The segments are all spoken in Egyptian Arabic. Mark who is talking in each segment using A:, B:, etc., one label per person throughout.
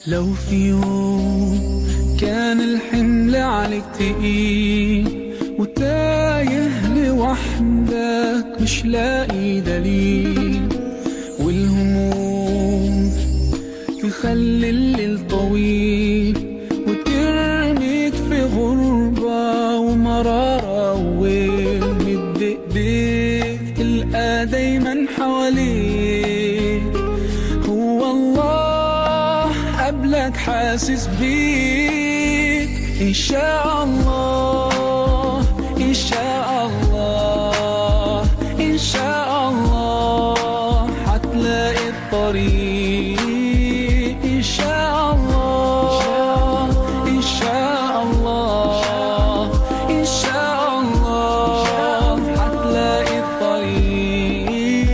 A: لو في يوم كان الحمل عليك تقيل وتايه لوحدك مش لاقي دليل والهموم تخلي الليل طويل وترميك في غربة ومرارة ومد ايديك تلقى دايما حواليك هو الله قبلك حاسس بيك إن شاء الله إن شاء الله إن شاء الله هتلاقي الطريق إن شاء الله إن شاء الله إن شاء الله هتلاقي الطريق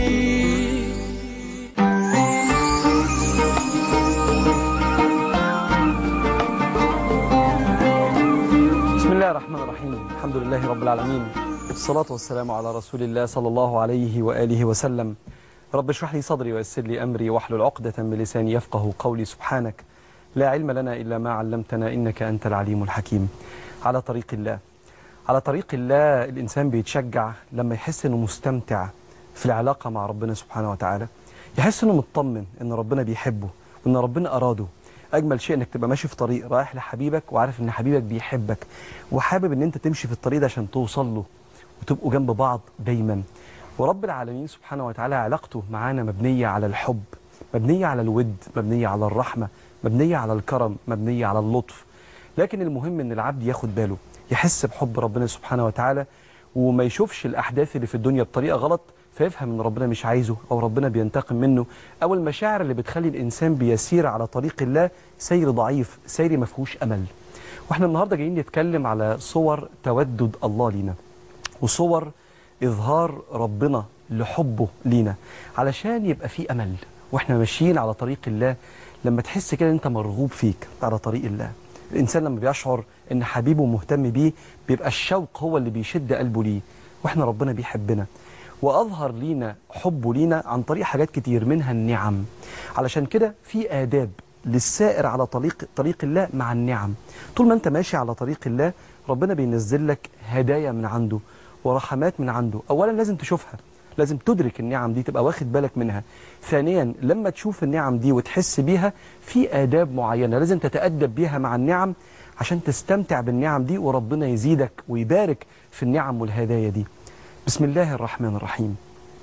B: بسم الله الرحمن الرحيم الحمد لله رب العالمين الصلاة والسلام على رسول الله صلى الله عليه وآله وسلم رب اشرح لي صدري ويسر لي أمري واحلل عقدة من لساني يفقه قولي سبحانك لا علم لنا إلا ما علمتنا إنك أنت العليم الحكيم على طريق الله على طريق الله الإنسان بيتشجع لما يحس إنه مستمتع في العلاقة مع ربنا سبحانه وتعالى يحس إنه مطمن إن ربنا بيحبه وإن ربنا أراده اجمل شيء انك تبقى ماشي في طريق رايح لحبيبك وعارف ان حبيبك بيحبك وحابب ان انت تمشي في الطريق ده عشان توصل له وتبقوا جنب بعض دايما ورب العالمين سبحانه وتعالى علاقته معانا مبنية على الحب مبنية على الود مبنية على الرحمة مبنية على الكرم مبنية على اللطف لكن المهم ان العبد ياخد باله يحس بحب ربنا سبحانه وتعالى وما يشوفش الأحداث اللي في الدنيا بطريقة غلط فيفهم ان ربنا مش عايزه او ربنا بينتقم منه او المشاعر اللي بتخلي الانسان بيسير على طريق الله سير ضعيف سير ما فيهوش امل واحنا النهارده جايين نتكلم على صور تودد الله لينا وصور اظهار ربنا لحبه لينا علشان يبقى في امل واحنا ماشيين على طريق الله لما تحس كده انت مرغوب فيك على طريق الله الانسان لما بيشعر ان حبيبه مهتم بيه بيبقى الشوق هو اللي بيشد قلبه ليه واحنا ربنا بيحبنا وأظهر لينا حبه لينا عن طريق حاجات كتير منها النعم علشان كده في آداب للسائر على طريق طريق الله مع النعم طول ما أنت ماشي على طريق الله ربنا بينزل لك هدايا من عنده ورحمات من عنده أولا لازم تشوفها لازم تدرك النعم دي تبقى واخد بالك منها ثانيا لما تشوف النعم دي وتحس بيها في آداب معينة لازم تتأدب بيها مع النعم عشان تستمتع بالنعم دي وربنا يزيدك ويبارك في النعم والهدايا دي بسم الله الرحمن الرحيم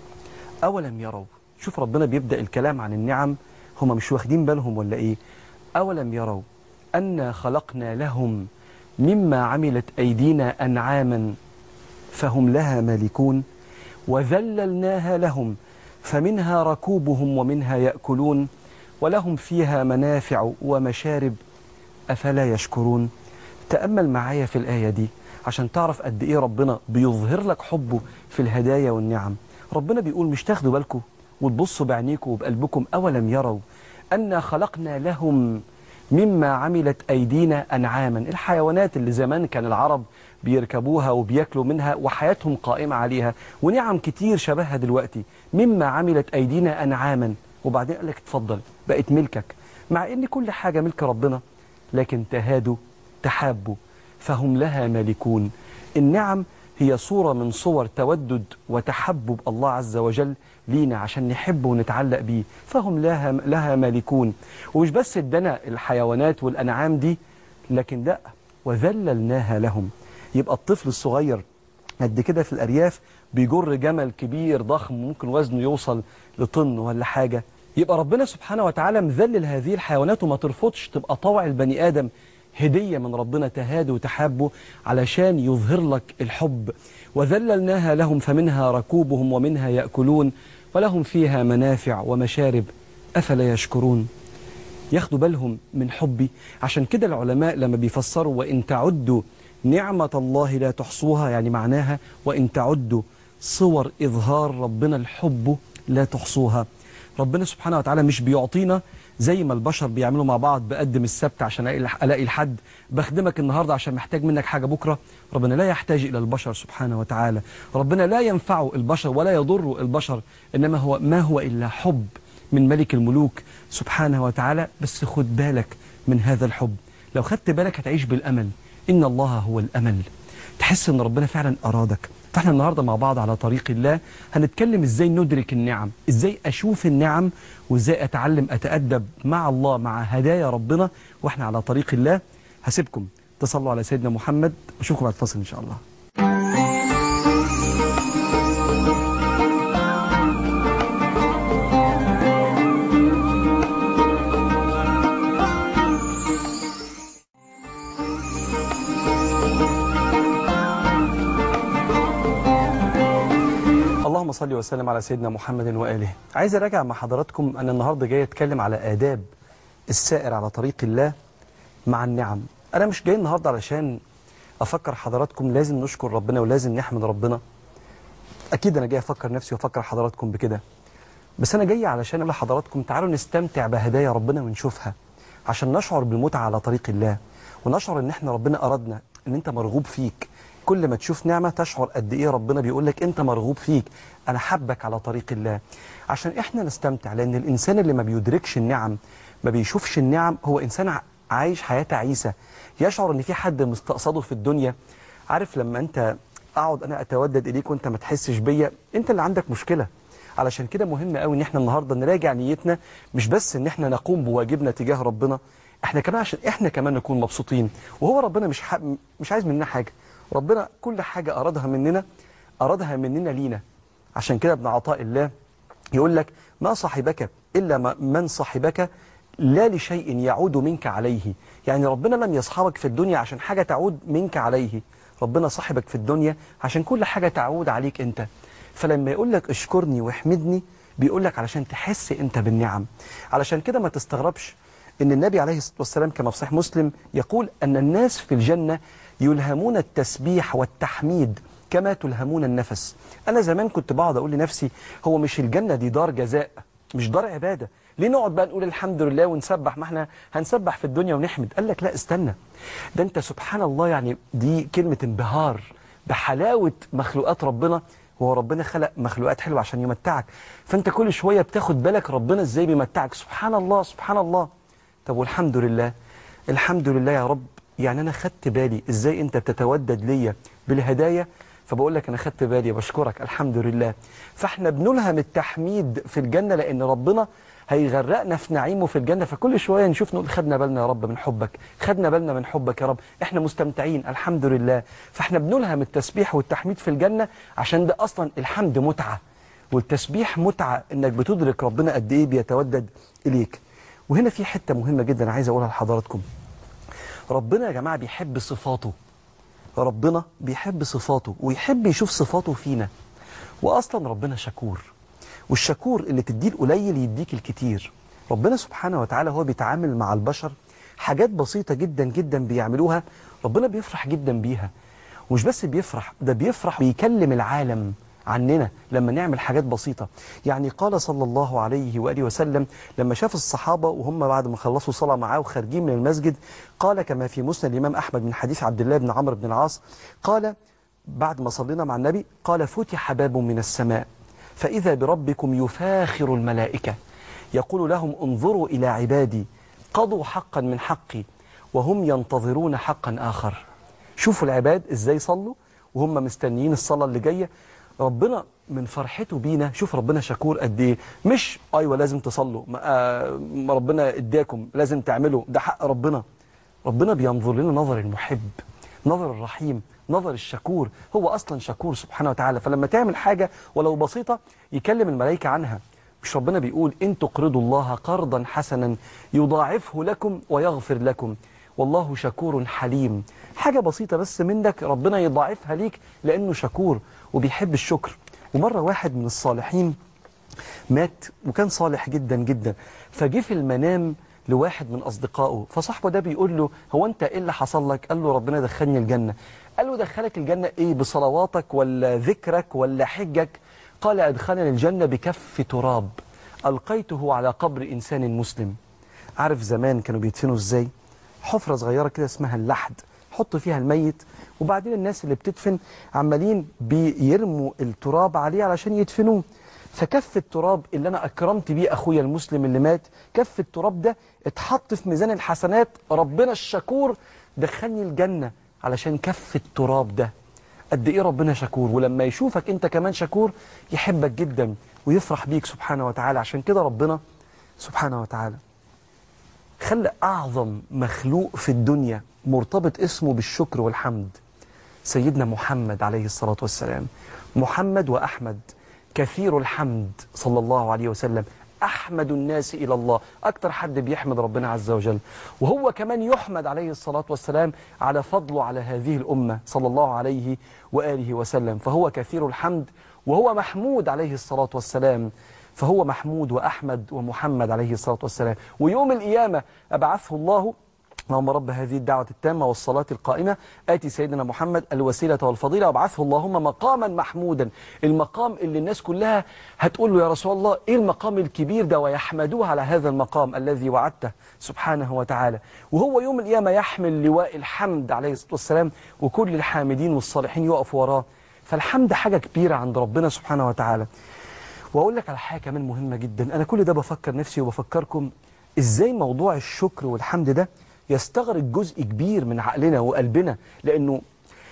B: أولم يروا شوف ربنا بيبدأ الكلام عن النعم هم مش واخدين بالهم ولا إيه أولم يروا أنا خلقنا لهم مما عملت أيدينا أنعاما فهم لها مالكون وذللناها لهم فمنها ركوبهم ومنها يأكلون ولهم فيها منافع ومشارب أفلا يشكرون تأمل معايا في الآية دي عشان تعرف قد إيه ربنا بيظهر لك حبه في الهدايا والنعم ربنا بيقول مش تاخدوا بالكم وتبصوا بعينيكم وبقلبكم أولم يروا أنا خلقنا لهم مما عملت أيدينا أنعاما الحيوانات اللي زمان كان العرب بيركبوها وبياكلوا منها وحياتهم قائمة عليها ونعم كتير شبهها دلوقتي مما عملت أيدينا أنعاما وبعدين قال لك اتفضل بقت ملكك مع ان كل حاجة ملك ربنا لكن تهادوا تحابوا فهم لها مالكون النعم هي صورة من صور تودد وتحبب الله عز وجل لينا عشان نحبه ونتعلق بيه فهم لها, لها مالكون ومش بس ادنا الحيوانات والأنعام دي لكن لا وذللناها لهم يبقى الطفل الصغير قد كده في الأرياف بيجر جمل كبير ضخم ممكن وزنه يوصل لطن ولا حاجة يبقى ربنا سبحانه وتعالى مذلل هذه الحيوانات وما ترفضش تبقى طوع البني آدم هدية من ربنا تهاده وتحابه علشان يظهر لك الحب وذللناها لهم فمنها ركوبهم ومنها يأكلون ولهم فيها منافع ومشارب أفلا يشكرون ياخدوا بالهم من حبي عشان كده العلماء لما بيفسروا وإن تعدوا نعمة الله لا تحصوها يعني معناها وإن تعدوا صور إظهار ربنا الحب لا تحصوها ربنا سبحانه وتعالى مش بيعطينا زي ما البشر بيعملوا مع بعض بقدم السبت عشان ألاقي الحد بخدمك النهاردة عشان محتاج منك حاجة بكرة ربنا لا يحتاج إلى البشر سبحانه وتعالى ربنا لا ينفع البشر ولا يضر البشر إنما هو ما هو إلا حب من ملك الملوك سبحانه وتعالى بس خد بالك من هذا الحب لو خدت بالك هتعيش بالأمل إن الله هو الأمل تحس إن ربنا فعلا أرادك فاحنا النهاردة مع بعض على طريق الله هنتكلم ازاي ندرك النعم ازاي اشوف النعم وازاي اتعلم اتأدب مع الله مع هدايا ربنا واحنا على طريق الله هسيبكم تصلوا على سيدنا محمد واشوفكم بعد الفصل ان شاء الله اللهم صل وسلم على سيدنا محمد وآله عايز أراجع مع حضراتكم أنا النهاردة جاي أتكلم على آداب السائر على طريق الله مع النعم أنا مش جاي النهاردة علشان أفكر حضراتكم لازم نشكر ربنا ولازم نحمد ربنا أكيد أنا جاي أفكر نفسي وأفكر حضراتكم بكده بس أنا جاي علشان أقول لحضراتكم تعالوا نستمتع بهدايا ربنا ونشوفها عشان نشعر بالمتعة على طريق الله ونشعر إن إحنا ربنا أردنا إن أنت مرغوب فيك كل ما تشوف نعمة تشعر قد إيه ربنا بيقول لك أنت مرغوب فيك أنا حبك على طريق الله عشان إحنا نستمتع لأن الإنسان اللي ما بيدركش النعم ما بيشوفش النعم هو إنسان ع- عايش حياة تعيسة يشعر إن في حد مستقصده في الدنيا عارف لما أنت أقعد أنا أتودد إليك وأنت ما تحسش بيا أنت اللي عندك مشكلة علشان كده مهم قوي ان احنا النهارده نراجع نيتنا مش بس ان احنا نقوم بواجبنا تجاه ربنا احنا كمان عشان احنا كمان نكون مبسوطين وهو ربنا مش ح... مش عايز مننا حاجه ربنا كل حاجه ارادها مننا ارادها مننا لينا عشان كده ابن عطاء الله يقول لك ما صاحبك الا ما- من صاحبك لا لشيء يعود منك عليه يعني ربنا لم يصحبك في الدنيا عشان حاجه تعود منك عليه ربنا صاحبك في الدنيا عشان كل حاجه تعود عليك انت فلما يقول لك اشكرني واحمدني بيقول لك علشان تحس انت بالنعم علشان كده ما تستغربش ان النبي عليه الصلاة والسلام كما في صحيح مسلم يقول ان الناس في الجنة يلهمون التسبيح والتحميد كما تلهمون النفس انا زمان كنت بقعد اقول لنفسي هو مش الجنة دي دار جزاء مش دار عبادة ليه نقعد بقى نقول الحمد لله ونسبح ما احنا هنسبح في الدنيا ونحمد قال لك لا استنى ده انت سبحان الله يعني دي كلمة انبهار بحلاوة مخلوقات ربنا هو ربنا خلق مخلوقات حلوة عشان يمتعك فانت كل شوية بتاخد بالك ربنا ازاي بيمتعك سبحان الله سبحان الله طب والحمد لله الحمد لله يا رب يعني انا خدت بالي ازاي انت بتتودد ليا بالهدايا فبقول لك انا خدت بالي بشكرك الحمد لله فاحنا بنلهم التحميد في الجنة لان ربنا هيغرقنا في نعيمه في الجنة فكل شوية نشوف نقول خدنا بالنا يا رب من حبك خدنا بالنا من حبك يا رب احنا مستمتعين الحمد لله فاحنا بنلهم التسبيح والتحميد في الجنة عشان ده اصلا الحمد متعة والتسبيح متعة انك بتدرك ربنا قد ايه بيتودد اليك وهنا في حتة مهمة جدا عايز اقولها لحضراتكم ربنا يا جماعة بيحب صفاته ربنا بيحب صفاته ويحب يشوف صفاته فينا وأصلا ربنا شكور والشكور اللي تديه القليل يديك الكتير ربنا سبحانه وتعالى هو بيتعامل مع البشر حاجات بسيطة جدا جدا بيعملوها ربنا بيفرح جدا بيها ومش بس بيفرح ده بيفرح بيكلم العالم عننا لما نعمل حاجات بسيطة يعني قال صلى الله عليه وآله وسلم لما شاف الصحابة وهم بعد ما خلصوا صلاة معاه وخارجين من المسجد قال كما في مسند الإمام أحمد من حديث عبد الله بن عمرو بن العاص قال بعد ما صلينا مع النبي قال فتح باب من السماء فإذا بربكم يفاخر الملائكة يقول لهم انظروا إلى عبادي قضوا حقا من حقي وهم ينتظرون حقا آخر شوفوا العباد إزاي صلوا وهم مستنيين الصلاة اللي جاية ربنا من فرحته بينا شوف ربنا شكور قد ايه مش ايوه لازم تصلوا ما آه ربنا اداكم لازم تعملوا ده حق ربنا ربنا بينظر لنا نظر المحب نظر الرحيم نظر الشكور هو اصلا شكور سبحانه وتعالى فلما تعمل حاجة ولو بسيطة يكلم الملائكة عنها مش ربنا بيقول ان تقرضوا الله قرضا حسنا يضاعفه لكم ويغفر لكم والله شكور حليم حاجة بسيطة بس منك ربنا يضاعفها ليك لأنه شكور وبيحب الشكر ومرة واحد من الصالحين مات وكان صالح جدا جدا فجه في المنام لواحد من أصدقائه فصاحبه ده بيقول له هو أنت إيه اللي حصل لك قال له ربنا دخلني الجنة قال له دخلك الجنة إيه بصلواتك ولا ذكرك ولا حجك قال أدخلني الجنة بكف تراب ألقيته على قبر إنسان مسلم عارف زمان كانوا بيدفنوا إزاي حفرة صغيرة كده اسمها اللحد حط فيها الميت وبعدين الناس اللي بتدفن عمالين بيرموا التراب عليه علشان يدفنوه فكف التراب اللي أنا أكرمت بيه أخويا المسلم اللي مات كف التراب ده اتحط في ميزان الحسنات ربنا الشكور دخلني الجنة علشان كف التراب ده قد إيه ربنا شكور ولما يشوفك أنت كمان شكور يحبك جدا ويفرح بيك سبحانه وتعالى عشان كده ربنا سبحانه وتعالى خلى أعظم مخلوق في الدنيا مرتبط اسمه بالشكر والحمد سيدنا محمد عليه الصلاة والسلام محمد وأحمد كثير الحمد صلى الله عليه وسلم أحمد الناس إلى الله أكتر حد بيحمد ربنا عز وجل وهو كمان يحمد عليه الصلاة والسلام على فضله على هذه الأمة صلى الله عليه وآله وسلم فهو كثير الحمد وهو محمود عليه الصلاة والسلام فهو محمود وأحمد ومحمد عليه الصلاة والسلام ويوم القيامة أبعثه الله اللهم رب هذه الدعوة التامة والصلاة القائمة آتي سيدنا محمد الوسيلة والفضيلة وابعثه اللهم مقاما محمودا المقام اللي الناس كلها هتقول له يا رسول الله إيه المقام الكبير ده ويحمدوه على هذا المقام الذي وعدته سبحانه وتعالى وهو يوم القيامة يحمل لواء الحمد عليه الصلاة والسلام وكل الحامدين والصالحين يقفوا وراه فالحمد حاجة كبيرة عند ربنا سبحانه وتعالى واقول لك على حاجه كمان مهمه جدا انا كل ده بفكر نفسي وبفكركم ازاي موضوع الشكر والحمد ده يستغرق جزء كبير من عقلنا وقلبنا لانه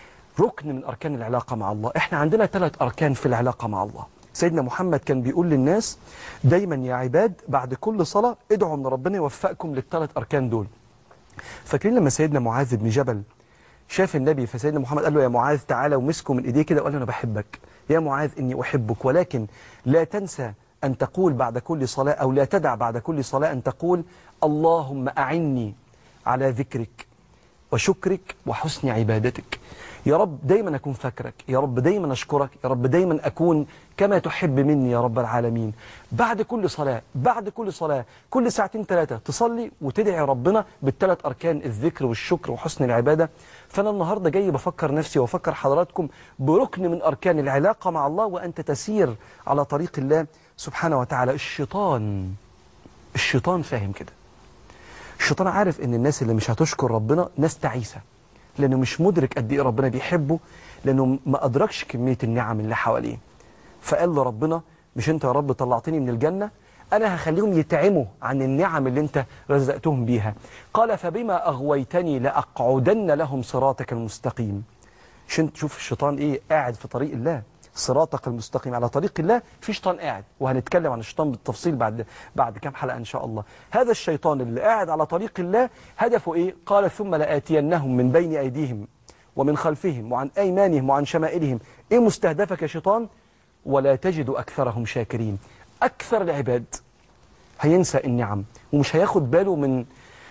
B: ركن من اركان العلاقه مع الله احنا عندنا ثلاث اركان في العلاقه مع الله سيدنا محمد كان بيقول للناس دايما يا عباد بعد كل صلاه ادعوا ان ربنا يوفقكم للثلاث اركان دول فاكرين لما سيدنا معاذ بن جبل شاف النبي فسيدنا محمد قال له يا معاذ تعالى ومسكه من ايديه كده وقال له انا بحبك يا معاذ اني احبك ولكن لا تنسى ان تقول بعد كل صلاه او لا تدع بعد كل صلاه ان تقول اللهم اعني على ذكرك وشكرك وحسن عبادتك يا رب دايما أكون فاكرك يا رب دايما أشكرك يا رب دايما أكون كما تحب مني يا رب العالمين بعد كل صلاة بعد كل صلاة كل ساعتين ثلاثة تصلي وتدعي ربنا بالثلاث أركان الذكر والشكر وحسن العبادة فأنا النهاردة جاي بفكر نفسي وفكر حضراتكم بركن من أركان العلاقة مع الله وأنت تسير على طريق الله سبحانه وتعالى الشيطان الشيطان فاهم كده الشيطان عارف ان الناس اللي مش هتشكر ربنا ناس تعيسة لانه مش مدرك قد ايه ربنا بيحبه لانه ما ادركش كمية النعم اللي حواليه فقال له ربنا مش انت يا رب طلعتني من الجنة انا هخليهم يتعموا عن النعم اللي انت رزقتهم بيها قال فبما اغويتني لاقعدن لهم صراطك المستقيم عشان تشوف الشيطان ايه قاعد في طريق الله صراطك المستقيم على طريق الله في شيطان قاعد وهنتكلم عن الشيطان بالتفصيل بعد بعد كام حلقة إن شاء الله هذا الشيطان اللي قاعد على طريق الله هدفه إيه قال ثم لآتينهم من بين أيديهم ومن خلفهم وعن أيمانهم وعن شمائلهم إيه مستهدفك يا شيطان ولا تجد أكثرهم شاكرين أكثر العباد هينسى النعم ومش هياخد باله من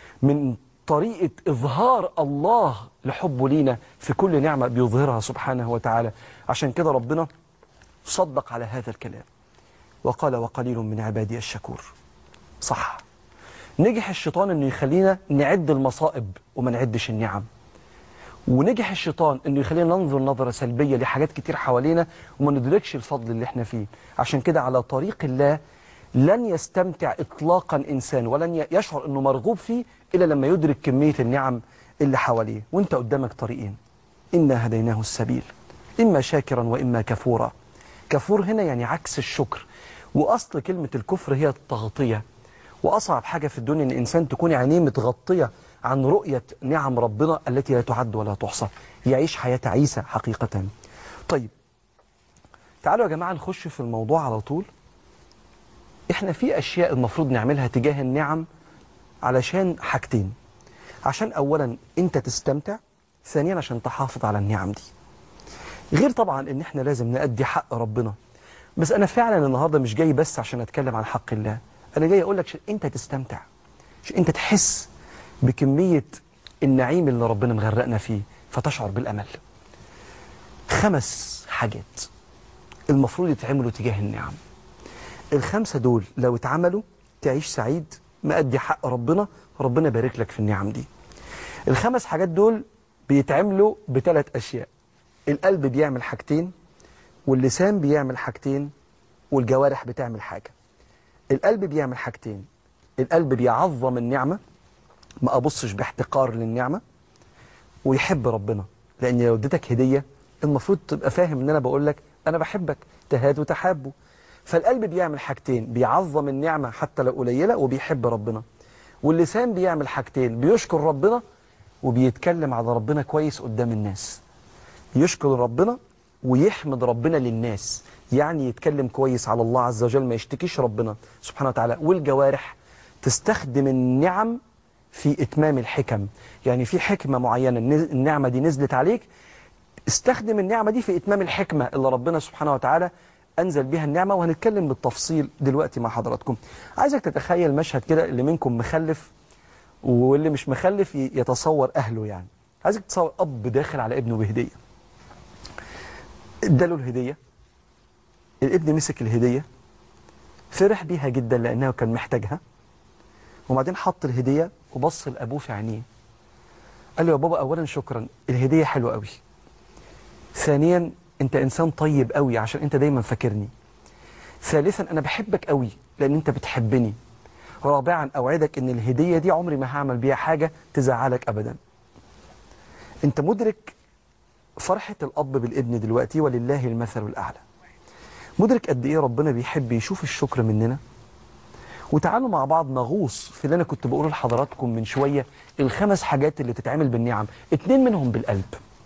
B: من طريقة إظهار الله لحبه لينا في كل نعمة بيظهرها سبحانه وتعالى عشان كده ربنا صدق على هذا الكلام وقال وقليل من عبادي الشكور صح نجح الشيطان انه يخلينا نعد المصائب وما نعدش النعم ونجح الشيطان انه يخلينا ننظر نظرة سلبية لحاجات كتير حوالينا وما ندركش الفضل اللي احنا فيه عشان كده على طريق الله لن يستمتع اطلاقا انسان ولن يشعر انه مرغوب فيه الا لما يدرك كمية النعم اللي حواليه وانت قدامك طريقين انا هديناه السبيل اما شاكرا واما كفورا كفور هنا يعني عكس الشكر واصل كلمة الكفر هي التغطية واصعب حاجة في الدنيا ان الانسان تكون عينيه متغطية عن رؤية نعم ربنا التي لا تعد ولا تحصى يعيش حياة عيسى حقيقة طيب تعالوا يا جماعة نخش في الموضوع على طول احنا في اشياء المفروض نعملها تجاه النعم علشان حاجتين عشان اولا انت تستمتع ثانيا عشان تحافظ على النعم دي غير طبعا ان احنا لازم نأدي حق ربنا بس انا فعلا النهاردة مش جاي بس عشان اتكلم عن حق الله انا جاي اقول لك انت تستمتع عشان انت تحس بكمية النعيم اللي ربنا مغرقنا فيه فتشعر بالامل خمس حاجات المفروض يتعملوا تجاه النعم الخمسة دول لو اتعملوا تعيش سعيد مأدي حق ربنا ربنا بارك لك في النعم دي الخمس حاجات دول بيتعملوا بثلاث أشياء القلب بيعمل حاجتين واللسان بيعمل حاجتين والجوارح بتعمل حاجة القلب بيعمل حاجتين القلب بيعظم النعمة ما أبصش باحتقار للنعمة ويحب ربنا لأن لو اديتك هدية المفروض تبقى فاهم ان انا بقول لك انا بحبك تهاد وتحابه فالقلب بيعمل حاجتين بيعظم النعمة حتى لو قليلة وبيحب ربنا واللسان بيعمل حاجتين بيشكر ربنا وبيتكلم على ربنا كويس قدام الناس يشكر ربنا ويحمد ربنا للناس يعني يتكلم كويس على الله عز وجل ما يشتكيش ربنا سبحانه وتعالى والجوارح تستخدم النعم في إتمام الحكم يعني في حكمة معينة النز- النعمة دي نزلت عليك استخدم النعمة دي في إتمام الحكمة اللي ربنا سبحانه وتعالى أنزل بها النعمة وهنتكلم بالتفصيل دلوقتي مع حضراتكم عايزك تتخيل مشهد كده اللي منكم مخلف واللي مش مخلف ي- يتصور أهله يعني عايزك تتصور أب داخل على ابنه بهدية اداله الهدية الابن مسك الهدية فرح بيها جدا لأنه كان محتاجها وبعدين حط الهدية وبص لأبوه في عينيه قال له يا بابا أولا شكرا الهدية حلوة قوي ثانيا أنت إنسان طيب قوي عشان أنت دايما فاكرني ثالثا أنا بحبك قوي لأن أنت بتحبني رابعا أوعدك أن الهدية دي عمري ما هعمل بيها حاجة تزعلك أبدا أنت مدرك فرحة الأب بالابن دلوقتي ولله المثل الأعلى مدرك قد إيه ربنا بيحب يشوف الشكر مننا وتعالوا مع بعض نغوص في اللي أنا كنت بقوله لحضراتكم من شوية الخمس حاجات اللي تتعمل بالنعم اتنين منهم بالقلب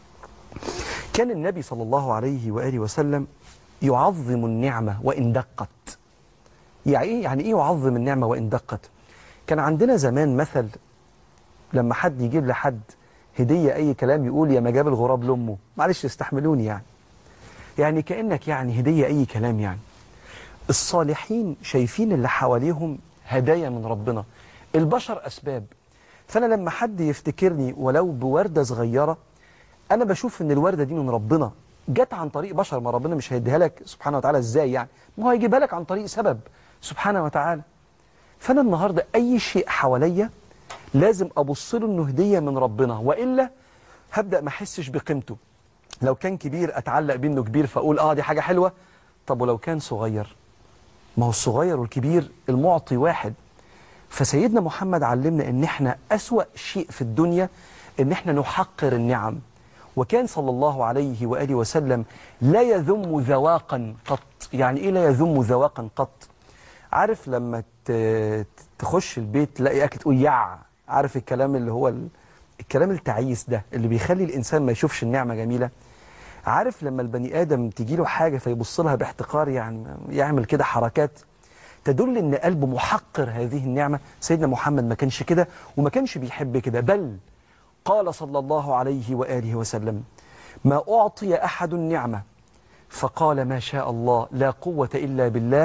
B: كان النبي صلى الله عليه وآله وسلم يعظم النعمة وإن دقت يعني إيه يعني إيه يعظم النعمة وإن دقت كان عندنا زمان مثل لما حد يجيب لحد هدية أي كلام يقول يا ما جاب الغراب لأمه معلش استحملوني يعني يعني كأنك يعني هدية أي كلام يعني الصالحين شايفين اللي حواليهم هدايا من ربنا البشر أسباب فأنا لما حد يفتكرني ولو بوردة صغيرة أنا بشوف إن الوردة دي من ربنا جت عن طريق بشر ما ربنا مش هيديها لك سبحانه وتعالى إزاي يعني ما هو هيجيبها لك عن طريق سبب سبحانه وتعالى فأنا النهاردة أي شيء حواليا لازم أبص له إنه هدية من ربنا وإلا هبدأ ما أحسش بقيمته لو كان كبير أتعلق بيه إنه كبير فأقول آه دي حاجة حلوة طب ولو كان صغير ما هو الصغير والكبير المعطي واحد فسيدنا محمد علمنا ان احنا أسوأ شيء في الدنيا ان احنا نحقر النعم وكان صلى الله عليه وآله وسلم لا يذم ذواقا قط يعني ايه لا يذم ذواقا قط عارف لما ت- تخش البيت تلاقي اكل تقول يع عارف الكلام اللي هو ال- الكلام التعيس ده اللي بيخلي الانسان ما يشوفش النعمة جميلة عارف لما البني آدم تجي له حاجة فيبص لها باحتقار يعني يعمل كده حركات تدل ان قلبه محقر هذه النعمة سيدنا محمد ما كانش كده وما كانش بيحب كده بل قال صلى الله عليه وآله وسلم ما أعطي أحد النعمة فقال ما شاء الله لا قوة إلا بالله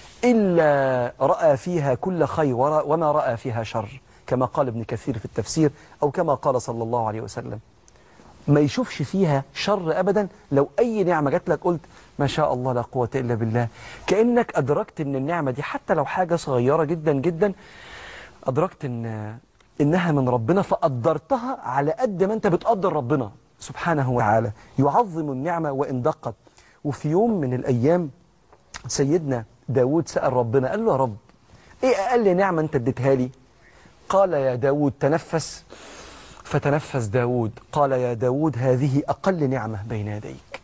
B: إلا رأى فيها كل خير ورا- وما رأى فيها شر كما قال ابن كثير في التفسير أو كما قال صلى الله عليه وسلم ما يشوفش فيها شر أبدا لو أي نعمة جات لك قلت ما شاء الله لا قوة إلا بالله كأنك أدركت أن النعمة دي حتى لو حاجة صغيرة جدا جدا أدركت أن إنها من ربنا فقدرتها على قد ما أنت بتقدر ربنا سبحانه وتعالى يعظم النعمة وإن دقت وفي يوم من الأيام سيدنا داود سأل ربنا قال له يا رب إيه أقل نعمة أنت اديتها لي قال يا داود تنفس فتنفس داود قال يا داود هذه أقل نعمة بين يديك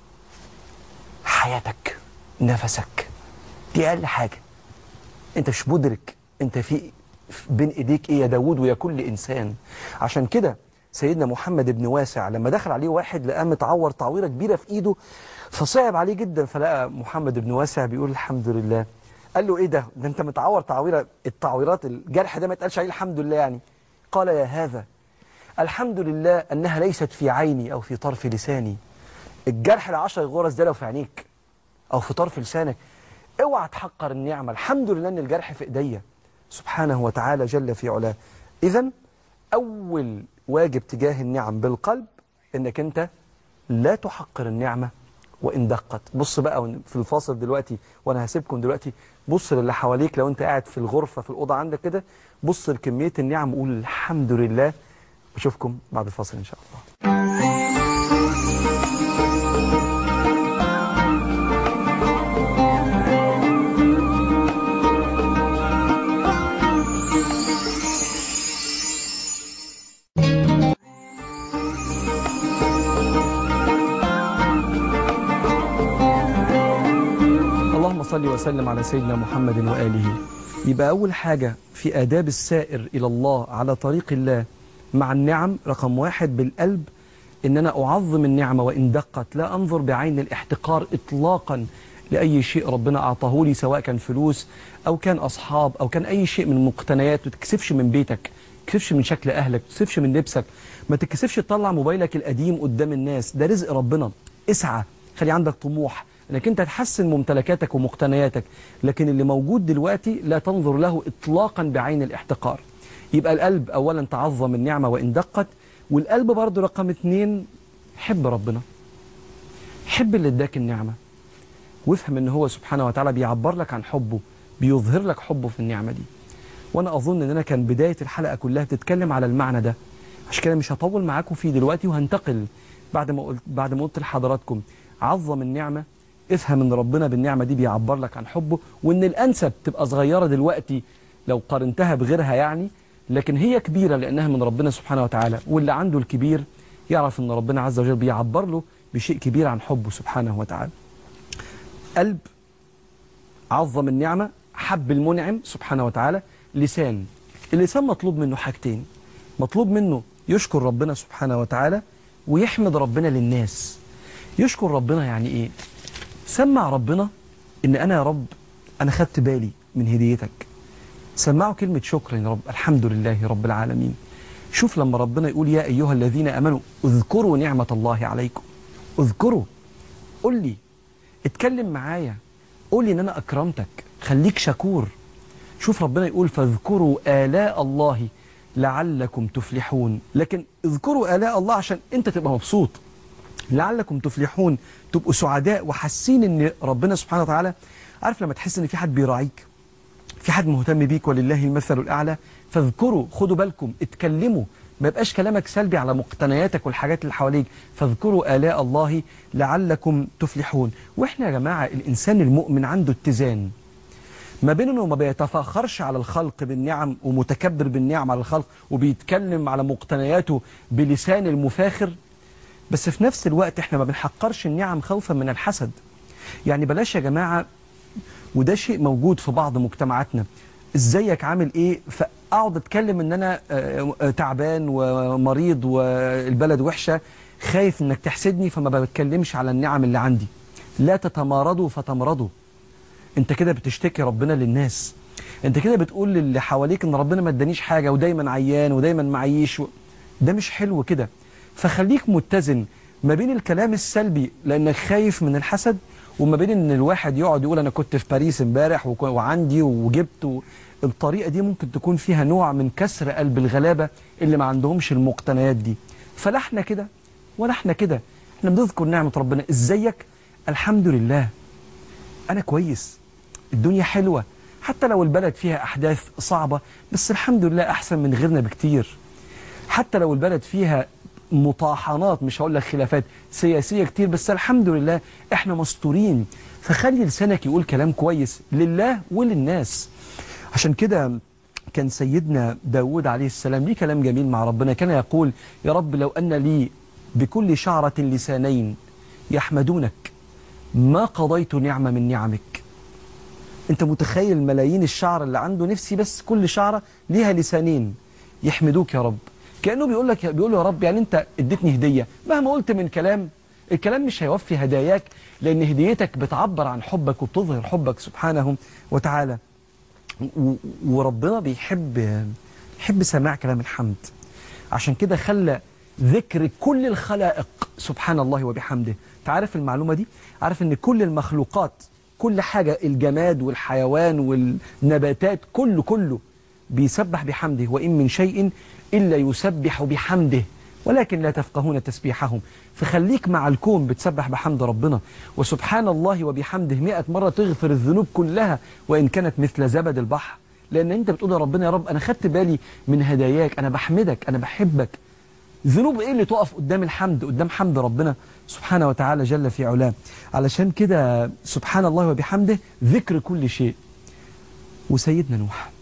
B: حياتك نفسك دي أقل حاجة أنت مش مدرك أنت في بين إيديك إيه يا داود ويا كل إنسان عشان كده سيدنا محمد بن واسع لما دخل عليه واحد لقاه متعور تعويرة كبيرة في إيده فصعب عليه جدا فلقى محمد بن واسع بيقول الحمد لله قال له إيه ده ده أنت متعور تعويرة التعويرات الجرح ده ما يتقالش عليه الحمد لله يعني قال يا هذا الحمد لله أنها ليست في عيني أو في طرف لساني الجرح العشر غرز ده لو في عينيك أو في طرف لسانك اوعى تحقر النعمة الحمد لله أن الجرح في إيديا سبحانه وتعالى جل في علاه إذا أول واجب تجاه النعم بالقلب أنك أنت لا تحقر النعمة وإن دقت بص بقى في الفاصل دلوقتي وأنا هسيبكم دلوقتي بص للي حواليك لو أنت قاعد في الغرفة في الأوضة عندك كده بص لكمية النعم وقول الحمد لله أشوفكم بعد الفاصل إن شاء الله اللهم صل وسلم على سيدنا محمد وآله يبقى أول حاجة في آداب السائر إلى الله على طريق الله مع النعم رقم واحد بالقلب إن أنا أعظم النعمة وإن دقت لا أنظر بعين الاحتقار إطلاقا لأي شيء ربنا أعطاه لي سواء كان فلوس أو كان أصحاب أو كان أي شيء من المقتنيات ما تكسفش من بيتك تكسفش من شكل أهلك تكسفش من لبسك ما تكسفش تطلع موبايلك القديم قدام الناس ده رزق ربنا اسعى خلي عندك طموح انك انت تحسن ممتلكاتك ومقتنياتك لكن اللي موجود دلوقتي لا تنظر له اطلاقا بعين الاحتقار يبقى القلب اولا تعظم النعمة وان دقت والقلب برضه رقم اتنين حب ربنا حب اللي اداك النعمة وافهم ان هو سبحانه وتعالى بيعبر لك عن حبه بيظهر لك حبه في النعمة دي وانا اظن ان انا كان بداية الحلقة كلها بتتكلم على المعنى ده عشان كده مش هطول معاكم فيه دلوقتي وهنتقل بعد ما قلت بعد ما قلت لحضراتكم عظم النعمة افهم ان ربنا بالنعمة دي بيعبر لك عن حبه وان الانسب تبقى صغيرة دلوقتي لو قارنتها بغيرها يعني لكن هي كبيرة لانها من ربنا سبحانه وتعالى واللي عنده الكبير يعرف ان ربنا عز وجل بيعبر له بشيء كبير عن حبه سبحانه وتعالى قلب عظم النعمة حب المنعم سبحانه وتعالى لسان اللسان مطلوب منه حاجتين مطلوب منه يشكر ربنا سبحانه وتعالى ويحمد ربنا للناس يشكر ربنا يعني ايه سمع ربنا ان انا يا رب انا خدت بالي من هديتك سمعوا كلمة شكر يا رب الحمد لله رب العالمين شوف لما ربنا يقول يا ايها الذين امنوا اذكروا نعمة الله عليكم اذكروا قل لي اتكلم معايا قول لي ان انا اكرمتك خليك شكور شوف ربنا يقول فاذكروا آلاء الله لعلكم تفلحون لكن اذكروا آلاء الله عشان انت تبقى مبسوط لعلكم تفلحون تبقوا سعداء وحاسين ان ربنا سبحانه وتعالى عارف لما تحس ان في حد بيراعيك في حد مهتم بيك ولله المثل الاعلى فاذكروا خدوا بالكم اتكلموا ما يبقاش كلامك سلبي على مقتنياتك والحاجات اللي حواليك فاذكروا آلاء الله لعلكم تفلحون واحنا يا جماعة الإنسان المؤمن عنده اتزان ما بين انه ما بيتفاخرش على الخلق بالنعم ومتكبر بالنعم على الخلق وبيتكلم على مقتنياته بلسان المفاخر بس في نفس الوقت احنا ما بنحقرش النعم خوفا من الحسد يعني بلاش يا جماعة وده شيء موجود في بعض مجتمعاتنا ازيك عامل ايه فاقعد اتكلم ان انا آه، آه، تعبان ومريض والبلد وحشة خايف انك تحسدني فما بتكلمش على النعم اللي عندي لا تتمارضوا فتمرضوا انت كده بتشتكي ربنا للناس انت كده بتقول للي حواليك ان ربنا ما ادانيش حاجة ودايما عيان ودايما معيش و... ده مش حلو كده فخليك متزن ما بين الكلام السلبي لانك خايف من الحسد وما بين ان الواحد يقعد يقول انا كنت في باريس امبارح وك- وعندي وجبت و... الطريقة دي ممكن تكون فيها نوع من كسر قلب الغلابة اللي ما عندهمش المقتنيات دي فلا احنا كده ولا احنا كده احنا بنذكر نعمة ربنا ازيك الحمد لله أنا كويس الدنيا حلوة حتى لو البلد فيها أحداث صعبة بس الحمد لله أحسن من غيرنا بكتير حتى لو البلد فيها مطاحنات مش هقول لك خلافات سياسية كتير بس الحمد لله احنا مستورين فخلي لسانك يقول كلام كويس لله وللناس عشان كده كان سيدنا داود عليه السلام ليه كلام جميل مع ربنا كان يقول يا رب لو أن لي بكل شعرة لسانين يحمدونك ما قضيت نعمة من نعمك انت متخيل ملايين الشعر اللي عنده نفسي بس كل شعرة ليها لسانين يحمدوك يا رب كأنه بيقول لك بيقول له يا رب يعني انت اديتني هدية مهما قلت من كلام الكلام مش هيوفي هداياك لأن هديتك بتعبر عن حبك وبتظهر حبك سبحانه وتعالى و- وربنا بيحب يحب سماع كلام الحمد عشان كده خلى ذكر كل الخلائق سبحان الله وبحمده تعرف المعلومة دي عارف ان كل المخلوقات كل حاجة الجماد والحيوان والنباتات كله كله بيسبح بحمده وإن من شيء إلا يسبح بحمده ولكن لا تفقهون تسبيحهم فخليك مع الكون بتسبح بحمد ربنا وسبحان الله وبحمده مئة مرة تغفر الذنوب كلها وإن كانت مثل زبد البحر لأن أنت بتقول يا ربنا يا رب أنا خدت بالي من هداياك أنا بحمدك أنا بحبك ذنوب إيه اللي تقف قدام الحمد قدام حمد ربنا سبحانه وتعالى جل في علاه علشان كده سبحان الله وبحمده ذكر كل شيء وسيدنا نوح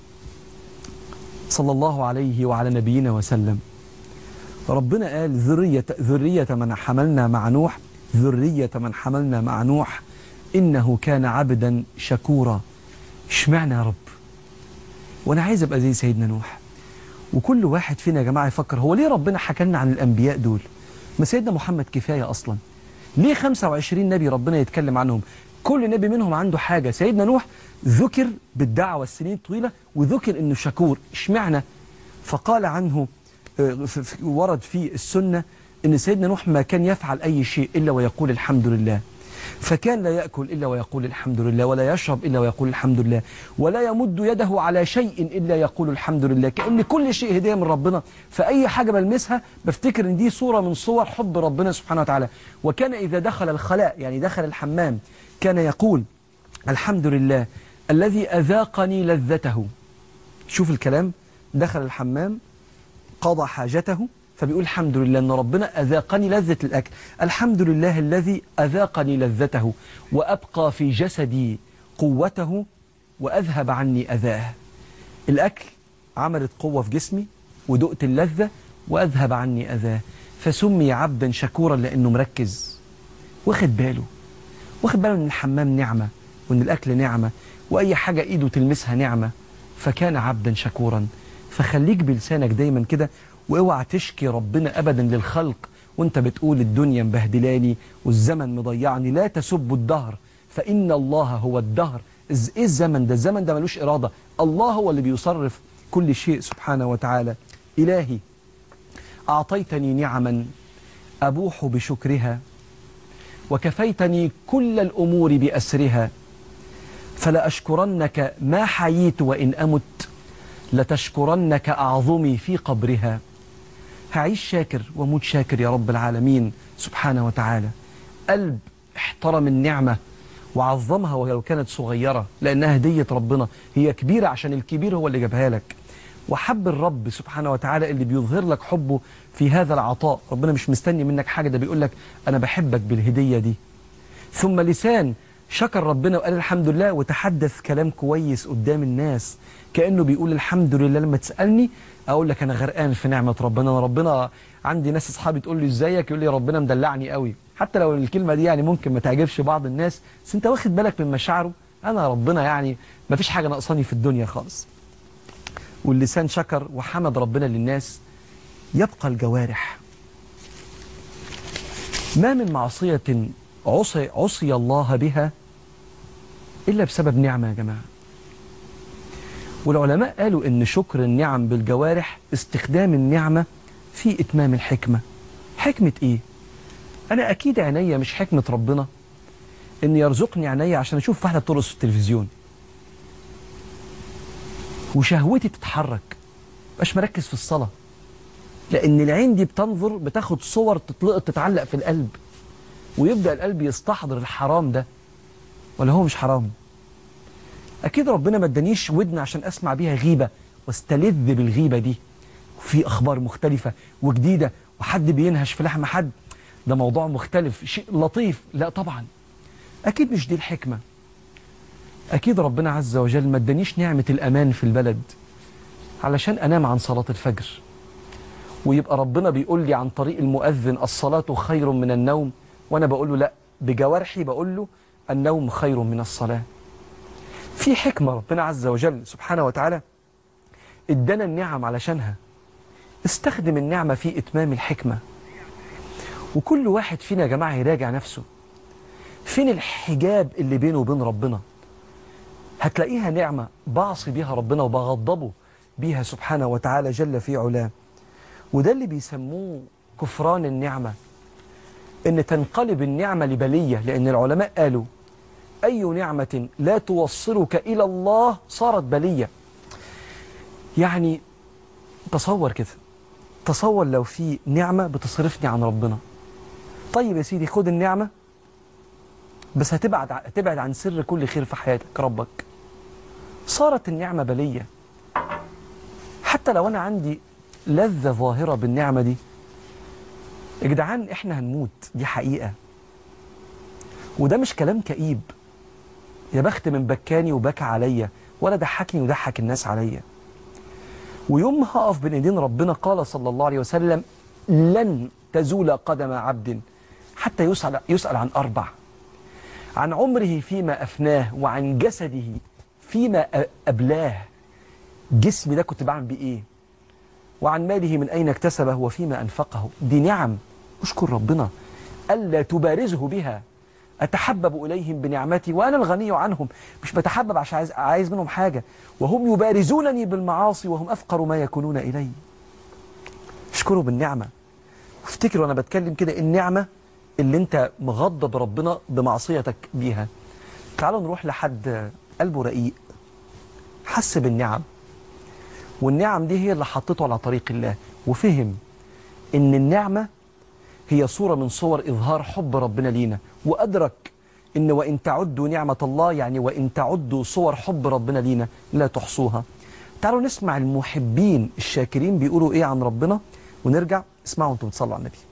B: صلى الله عليه وعلى نبينا وسلم ربنا قال ذرية, ذرية من حملنا مع نوح ذرية من حملنا مع نوح إنه كان عبدا شكورا اشمعنى يا رب وأنا عايز أبقى زي سيدنا نوح وكل واحد فينا يا جماعة يفكر هو ليه ربنا حكى لنا عن الأنبياء دول ما سيدنا محمد كفاية أصلا ليه 25 نبي ربنا يتكلم عنهم كل نبي منهم عنده حاجة سيدنا نوح ذكر بالدعوة السنين طويلة وذكر أنه شكور اشمعنى فقال عنه آه، ف- ف- ورد في السنة أن سيدنا نوح ما كان يفعل أي شيء إلا ويقول الحمد لله فكان لا يأكل إلا ويقول الحمد لله ولا يشرب إلا ويقول الحمد لله ولا يمد يده على شيء إلا يقول الحمد لله كأن كل شيء هدية من ربنا فأي حاجة بلمسها بفتكر أن دي صورة من صور حب ربنا سبحانه وتعالى وكان إذا دخل الخلاء يعني دخل الحمام كان يقول الحمد لله الذي أذاقني لذته شوف الكلام دخل الحمام قضى حاجته فبيقول الحمد لله أن ربنا أذاقني لذة الأكل الحمد لله الذي أذاقني لذته وأبقى في جسدي قوته وأذهب عني أذاه الأكل عملت قوة في جسمي ودقت اللذة وأذهب عني أذاه فسمي عبدا شكورا لأنه مركز واخد باله واخد باله ان الحمام نعمة وان الاكل نعمة واي حاجة ايده تلمسها نعمة فكان عبدا شكورا فخليك بلسانك دايما كده واوعى تشكي ربنا ابدا للخلق وانت بتقول الدنيا مبهدلاني والزمن مضيعني لا تسبوا الدهر فان الله هو الدهر إز- ايه الزمن ده الزمن ده ملوش ارادة الله هو اللي بيصرف كل شيء سبحانه وتعالى الهي اعطيتني نعما ابوح بشكرها وكفيتني كل الأمور بأسرها فلأشكرنك ما حييت وإن أمت لتشكرنك أعظمي في قبرها هعيش شاكر وموت شاكر يا رب العالمين سبحانه وتعالى قلب احترم النعمة وعظمها ولو كانت صغيرة لأنها هدية ربنا هي كبيرة عشان الكبير هو اللي جابها لك وحب الرب سبحانه وتعالى اللي بيظهر لك حبه في هذا العطاء ربنا مش مستني منك حاجة ده بيقول لك أنا بحبك بالهدية دي ثم لسان شكر ربنا وقال الحمد لله وتحدث كلام كويس قدام الناس كأنه بيقول الحمد لله لما تسألني أقول لك أنا غرقان في نعمة ربنا أنا ربنا عندي ناس أصحابي تقول لي إزيك يقول لي ربنا مدلعني قوي حتى لو الكلمة دي يعني ممكن ما تعجبش بعض الناس بس أنت واخد بالك من مشاعره أنا ربنا يعني ما فيش حاجة ناقصاني في الدنيا خالص واللسان شكر وحمد ربنا للناس يبقى الجوارح ما من معصية عصي, عصي الله بها إلا بسبب نعمة يا جماعة والعلماء قالوا إن شكر النعم بالجوارح استخدام النعمة في إتمام الحكمة حكمة إيه؟ أنا أكيد عينيا مش حكمة ربنا إن يرزقني عينيا عشان أشوف واحدة بترقص في التلفزيون وشهوتي تتحرك مش مركز في الصلاة لأن العين دي بتنظر بتاخد صور تطلق تتعلق في القلب ويبدأ القلب يستحضر الحرام ده ولا هو مش حرام أكيد ربنا ما ادانيش ودن عشان أسمع بيها غيبة واستلذ بالغيبة دي وفي أخبار مختلفة وجديدة وحد بينهش في لحم حد ده موضوع مختلف شيء لطيف لا طبعا أكيد مش دي الحكمة أكيد ربنا عز وجل ما ادانيش نعمة الأمان في البلد علشان أنام عن صلاة الفجر ويبقى ربنا بيقول لي عن طريق المؤذن الصلاة خير من النوم وأنا بقول له لا بجوارحي بقول له النوم خير من الصلاة في حكمة ربنا عز وجل سبحانه وتعالى ادانا النعم علشانها استخدم النعمة في إتمام الحكمة وكل واحد فينا يا جماعة يراجع نفسه فين الحجاب اللي بينه وبين ربنا هتلاقيها نعمة بعصي بيها ربنا وبغضبه بيها سبحانه وتعالى جل في علاه وده اللي بيسموه كفران النعمة ان تنقلب النعمة لبلية لان العلماء قالوا اي نعمة لا توصلك الى الله صارت بلية يعني تصور كده تصور لو في نعمة بتصرفني عن ربنا طيب يا سيدي خد النعمة بس هتبعد هتبعد عن سر كل خير في حياتك ربك صارت النعمة بلية حتى لو أنا عندي لذة ظاهرة بالنعمة دي يا جدعان إحنا هنموت دي حقيقة وده مش كلام كئيب يا بخت من بكاني وبكى عليا ولا ضحكني وضحك الناس عليا ويوم ما هقف بين ايدين ربنا قال صلى الله عليه وسلم لن تزول قدم عبد حتى يسأل, يسأل عن أربع عن عمره فيما أفناه وعن جسده فيما أ- أبلاه جسمي ده كنت بعمل بيه إيه وعن ماله من أين اكتسبه وفيما أنفقه دي نعم أشكر ربنا ألا تبارزه بها أتحبب إليهم بنعمتي وأنا الغني عنهم مش بتحبب عشان عايز, عايز منهم حاجة وهم يبارزونني بالمعاصي وهم أفقر ما يكونون إلي اشكروا بالنعمة وافتكروا أنا بتكلم كده النعمة اللي انت مغضب ربنا بمعصيتك بيها تعالوا نروح لحد قلبه رقيق حس بالنعم والنعم دي هي اللي حطته على طريق الله وفهم ان النعمة هي صورة من صور إظهار حب ربنا لينا وأدرك إن وإن تعدوا نعمة الله يعني وإن تعدوا صور حب ربنا لينا لا تحصوها تعالوا نسمع المحبين الشاكرين بيقولوا إيه عن ربنا ونرجع اسمعوا أنتم بتصلوا على النبي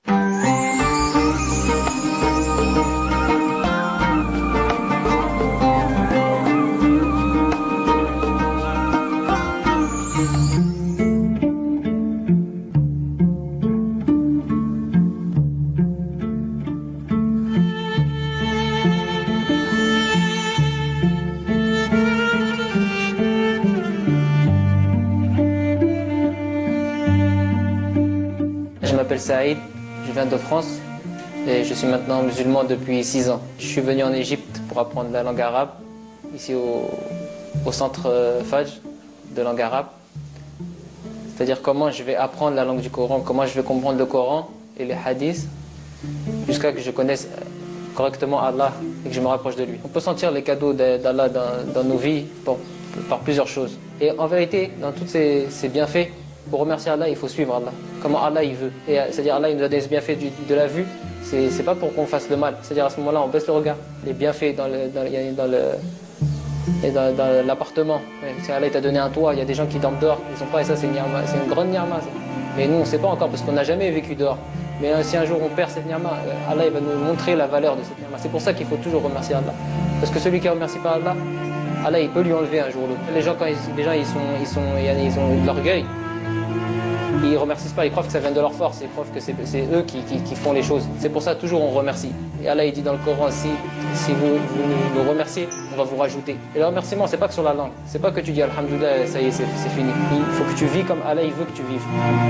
C: Je m'appelle Saïd, je viens de France et je suis maintenant musulman depuis 6 ans. Je suis venu en Égypte pour apprendre la langue arabe, ici au, au centre euh, Fajr de langue arabe. C'est-à-dire comment je vais apprendre la langue du Coran, comment je vais comprendre le Coran et les hadiths, jusqu'à que je connaisse euh, correctement Allah et que je me rapproche de lui. On peut sentir les cadeaux de- d'Allah dans, dans nos vies par, par plusieurs choses. Et en vérité, dans tous ces, ces bienfaits, pour remercier Allah, il faut suivre Allah. Comment Allah il veut. Et, euh, C'est-à-dire Allah il nous a donné ce bienfait du- de la vue. C'est c'est pas pour qu'on fasse le mal. C'est-à-dire à ce moment-là, on baisse le regard. Les bienfaits dans le, dans, le- dans le et dans, dans l'appartement. Ouais, Si Allah il t'a donné un toit, il y a des gens qui dorment dehors. Ils sont pas et ça c'est une, ni'ma, c'est une grande nirma. Mais nous on sait pas encore parce qu'on n'a jamais vécu dehors. Mais euh, si un jour on perd cette nirma, euh, Allah il va nous montrer la valeur de cette nirma. C'est pour ça qu'il faut toujours remercier Allah. Parce que celui qui remercie pas Allah, Allah il peut lui enlever un jour ou l'autre. Les gens quand ils, les gens ils sont ils sont ils ont de l'orgueil. Ils remercient pas, ils croient que ça vient de leur force, ils croient que c'est c'est eux qui, qui- qui font les choses. C'est pour ça toujours on remercie. Et Allah il dit dans le Coran si, si vous, vous nous remerciez, on va vous rajouter. Et le remerciement c'est pas que sur la langue, c'est pas que tu dis Alhamdoulilah, ça y est, c'est c'est fini. Il faut que tu vis comme Allah il veut que tu vives.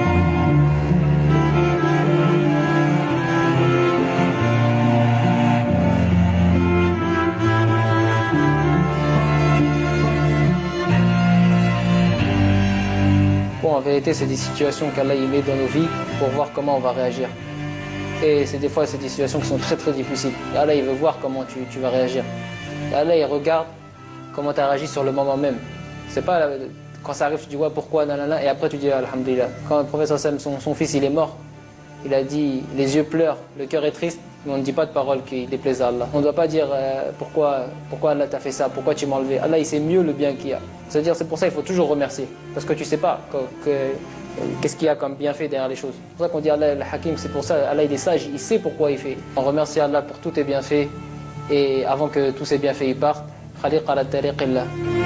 C: Bon, en vérité, c'est des situations qu'Allah il met dans nos vies pour voir comment on va réagir. Et c'est des fois, c'est des situations qui sont très très difficiles. Et Allah, il veut voir comment tu, tu vas réagir. Et Allah, il regarde comment tu as réagi sur le moment même. C'est pas euh, quand ça arrive, tu dis ouais, pourquoi, nanana, et après tu dis Alhamdulillah. Quand le prophète sallam, son, son fils, il est mort, il a dit les yeux pleurent, le cœur est triste, mais on ne dit pas de paroles qui déplaisent à Allah. On ne doit pas dire euh, pourquoi, pourquoi Allah t'a fait ça, pourquoi tu m'as enlevé. Allah, il sait mieux le bien qu'il y a. C'est-à-dire, c'est pour ça qu'il faut toujours remercier. Parce que tu sais pas que- que- euh, qu'est-ce qu'il y a comme bienfait derrière les choses. C'est pour ça qu'on dit Allah, le Hakim, c'est pour ça, Allah, il est sage, il sait pourquoi il fait. On remercie Allah pour tous tes bienfaits. Et avant que tous ces bienfaits ils partent, khaliq ala tariqillah.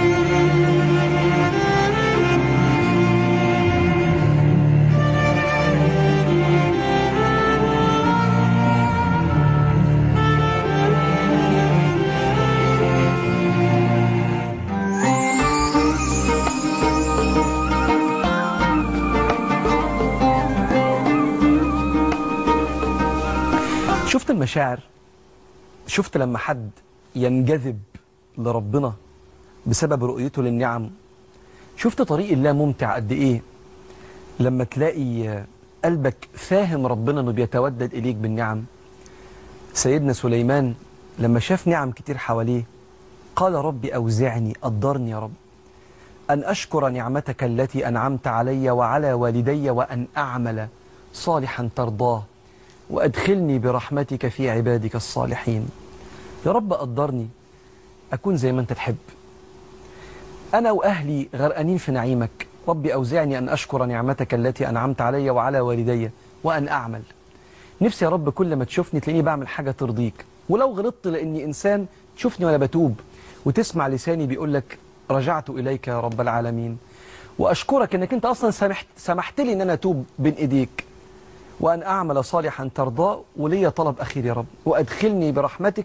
B: شفت المشاعر شفت لما حد ينجذب لربنا بسبب رؤيته للنعم شفت طريق الله ممتع قد ايه لما تلاقي قلبك فاهم ربنا انه بيتودد اليك بالنعم سيدنا سليمان لما شاف نعم كتير حواليه قال ربي اوزعني قدرني يا رب ان اشكر نعمتك التي انعمت علي وعلى والدي وان اعمل صالحا ترضاه وأدخلني برحمتك في عبادك الصالحين يا رب قدرني أكون زي ما أنت تحب أنا وأهلي غرقانين في نعيمك ربي أوزعني أن أشكر نعمتك التي أنعمت علي وعلى والدي وأن أعمل نفسي يا رب كل ما تشوفني تلاقيني بعمل حاجة ترضيك ولو غلطت لأني إنسان تشوفني وأنا بتوب وتسمع لساني بيقول لك رجعت إليك يا رب العالمين وأشكرك أنك أنت أصلا سمحت, سمحت لي أن أنا أتوب بين إيديك وأن أعمل صالحا ترضاه ولي طلب أخير يا رب وأدخلني برحمتك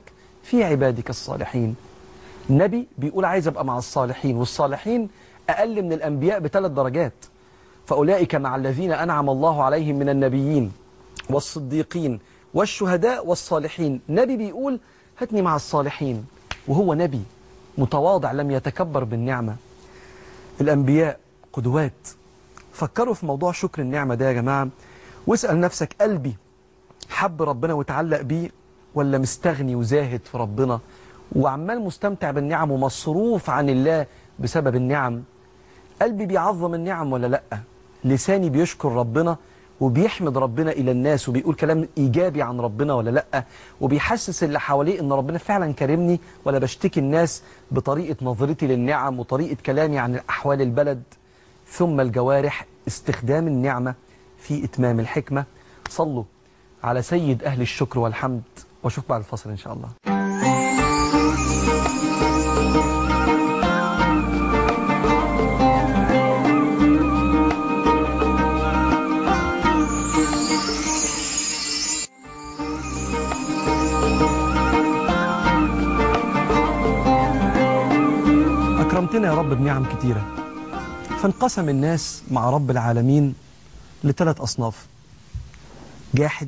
B: في عبادك الصالحين نبي بيقول عايز أبقى مع الصالحين والصالحين أقل من الأنبياء بثلاث درجات فأولئك مع الذين أنعم الله عليهم من النبيين والصديقين والشهداء والصالحين نبي بيقول هاتني مع الصالحين وهو نبي متواضع لم يتكبر بالنعمة الأنبياء قدوات فكروا في موضوع شكر النعمة ده يا جماعة واسأل نفسك قلبي حب ربنا وتعلق بيه ولا مستغني وزاهد في ربنا وعمال مستمتع بالنعم ومصروف عن الله بسبب النعم قلبي بيعظم النعم ولا لأ لساني بيشكر ربنا وبيحمد ربنا إلى الناس وبيقول كلام إيجابي عن ربنا ولا لأ وبيحسس اللي حواليه إن ربنا فعلا كرمني ولا بشتكي الناس بطريقة نظرتي للنعم وطريقة كلامي عن أحوال البلد ثم الجوارح استخدام النعمة في إتمام الحكمة صلوا على سيد أهل الشكر والحمد واشوف بعد الفصل إن شاء الله أكرمتنا يا رب بنعم كتيرة فانقسم الناس مع رب العالمين لثلاث أصناف جاحد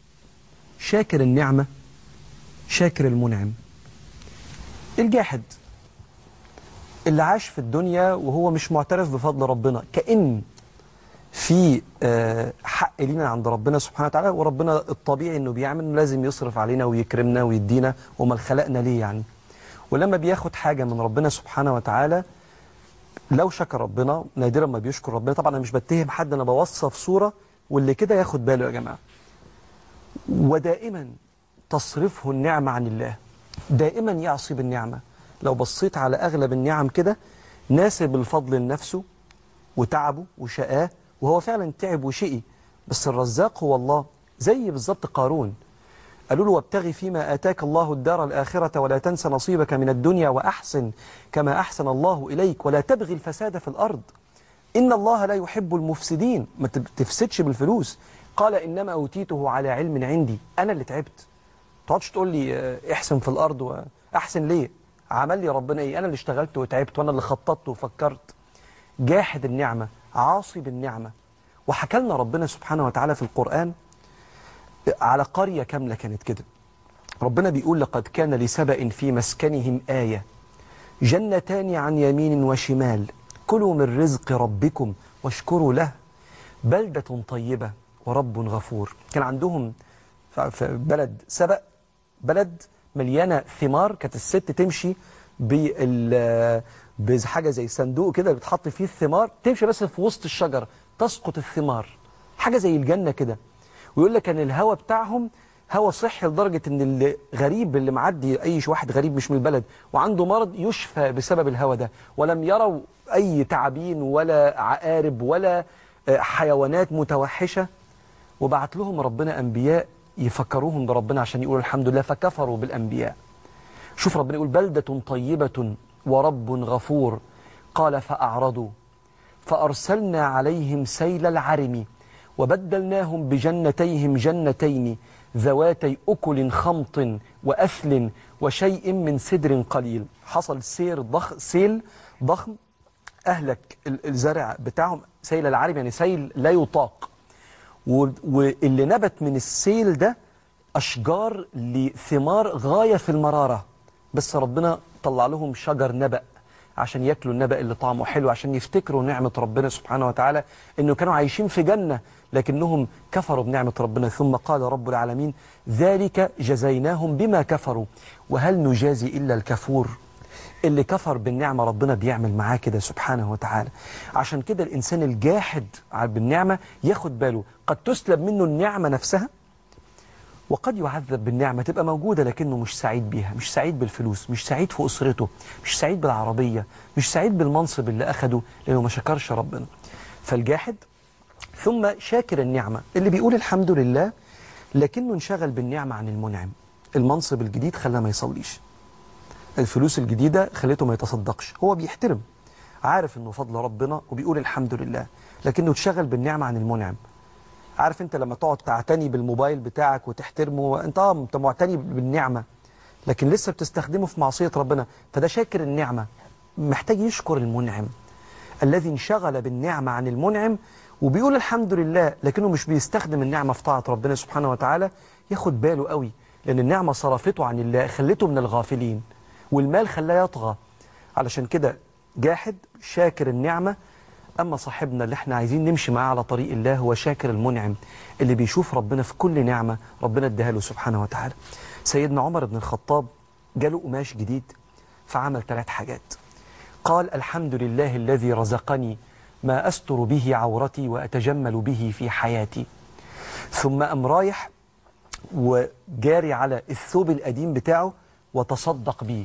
B: شاكر النعمة شاكر المنعم الجاحد اللي عاش في الدنيا وهو مش معترف بفضل ربنا كأن في آه، حق لينا عند ربنا سبحانه وتعالى وربنا الطبيعي انه بيعمل إنه لازم يصرف علينا ويكرمنا ويدينا وما خلقنا ليه يعني ولما بياخد حاجة من ربنا سبحانه وتعالى لو شكر ربنا نادرا ما بيشكر ربنا طبعا انا مش بتهم حد انا بوصف صورة واللي كده ياخد باله يا جماعة ودائما تصرفه النعمة عن الله دائما يعصي بالنعمة لو بصيت على أغلب النعم كده ناسب الفضل لنفسه وتعبه وشقاه وهو فعلا تعب وشقي بس الرزاق هو الله زي بالظبط قارون قالوا له وابتغي فيما آتاك الله الدار الآخرة ولا تنس نصيبك من الدنيا وأحسن كما أحسن الله إليك ولا تبغي الفساد في الأرض إن الله لا يحب المفسدين ما تفسدش بالفلوس قال إنما أوتيته على علم عندي أنا اللي تعبت تقعدش تقول لي آه، احسن في الأرض وأحسن ليه عمل لي ربنا إيه أنا اللي اشتغلت وتعبت وأنا اللي خططت وفكرت جاحد النعمة عاصي بالنعمة وحكى لنا ربنا سبحانه وتعالى في القرآن على قرية كاملة كانت كده ربنا بيقول لقد كان لسبأ في مسكنهم آية جنتان عن يمين وشمال كلوا من رزق ربكم واشكروا له بلدة طيبة ورب غفور كان عندهم ف- في بلد سبأ بلد مليانة ثمار كانت الست تمشي بال بحاجة زي صندوق كده بتحط فيه الثمار تمشي بس في وسط الشجرة تسقط الثمار حاجة زي الجنة كده ويقول لك ان الهواء بتاعهم هواء صحي لدرجة ان اللي غريب اللي معدي اي واحد غريب مش من البلد وعنده مرض يشفى بسبب الهواء ده ولم يروا اي تعابين ولا عقارب ولا آه، حيوانات متوحشة وبعت لهم ربنا انبياء يفكروهم بربنا عشان يقولوا الحمد لله فكفروا بالانبياء شوف ربنا يقول بلدة طيبة ورب غفور قال فأعرضوا فأرسلنا عليهم سيل العرم وبدلناهم بجنتيهم جنتين ذواتي أكل خمط وأثل وشيء من سدر قليل حصل سير ضخ سيل ضخم أهلك ال- الزرع بتاعهم سيل العرم يعني سيل لا يطاق و- واللي نبت من السيل ده أشجار لثمار غاية في المرارة بس ربنا طلع لهم شجر نبأ عشان ياكلوا النبأ اللي طعمه حلو عشان يفتكروا نعمة ربنا سبحانه وتعالى انه كانوا عايشين في جنة لكنهم كفروا بنعمة ربنا ثم قال رب العالمين ذلك جزيناهم بما كفروا وهل نجازي إلا الكفور اللي كفر بالنعمة ربنا بيعمل معاه كده سبحانه وتعالى عشان كده الإنسان الجاحد بالنعمة ياخد باله قد تسلب منه النعمة نفسها وقد يعذب بالنعمة تبقى موجودة لكنه مش سعيد بيها مش سعيد بالفلوس مش سعيد في أسرته مش سعيد بالعربية مش سعيد بالمنصب اللي أخده لأنه ما شكرش ربنا فالجاحد ثم شاكر النعمة اللي بيقول الحمد لله لكنه انشغل بالنعمة عن المنعم المنصب الجديد خلاه ما يصليش الفلوس الجديدة خليته ما يتصدقش هو بيحترم عارف انه فضل ربنا وبيقول الحمد لله لكنه اتشغل بالنعمة عن المنعم عارف انت لما تقعد تعتني بالموبايل بتاعك وتحترمه انت اه انت معتني بالنعمة لكن لسه بتستخدمه في معصية ربنا فده شاكر النعمة محتاج يشكر المنعم الذي انشغل بالنعمة عن المنعم وبيقول الحمد لله لكنه مش بيستخدم النعمة في طاعة ربنا سبحانه وتعالى ياخد باله قوي لأن النعمة صرفته عن الله خلته من الغافلين والمال خلاه يطغى علشان كده جاحد شاكر النعمة أما صاحبنا اللي احنا عايزين نمشي معاه على طريق الله هو شاكر المنعم اللي بيشوف ربنا في كل نعمة ربنا اداها له سبحانه وتعالى سيدنا عمر بن الخطاب جاله قماش جديد فعمل ثلاث حاجات قال الحمد لله الذي رزقني ما أستر به عورتي وأتجمل به في حياتي ثم أم رايح وجاري على الثوب القديم بتاعه وتصدق به